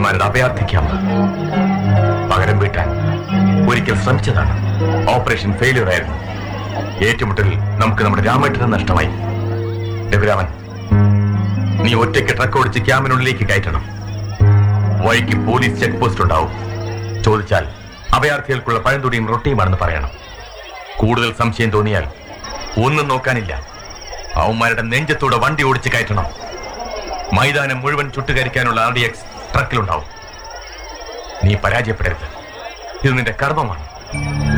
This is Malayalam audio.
അവന്മാരുടെ അഭയാർത്ഥിക്കാമ പകരം വീട്ടാൻ ഒരിക്കൽ ശ്രമിച്ചതാണ് ഓപ്പറേഷൻ ഫെയിലിയർ ആയിരുന്നു ഏറ്റുമുട്ടലിൽ നമുക്ക് നമ്മുടെ രാമേട്ടനെ നഷ്ടമായി രഘുരാമൻ നീ ഒറ്റയ്ക്ക് ട്രക്ക് ഓടിച്ച് ക്യാമ്പിനുള്ളിലേക്ക് കയറ്റണം വഴിക്ക് പോലീസ് ചെക്ക് പോസ്റ്റ് ഉണ്ടാവും ചോദിച്ചാൽ അഭയാർത്ഥികൾക്കുള്ള പഴംതുടിയും റൊട്ടിയുമാണെന്ന് പറയണം കൂടുതൽ സംശയം തോന്നിയാൽ ഒന്നും നോക്കാനില്ല അവന്മാരുടെ നെഞ്ചത്തൂടെ വണ്ടി ഓടിച്ച് കയറ്റണം മൈതാനം മുഴുവൻ ചുട്ടുകരിക്കാനുള്ള ആർ ഡി എക്സ് ട്രക്കിലുണ്ടാവും നീ പരാജയപ്പെടരുത് ഇത് നിന്റെ കർമ്മമാണ്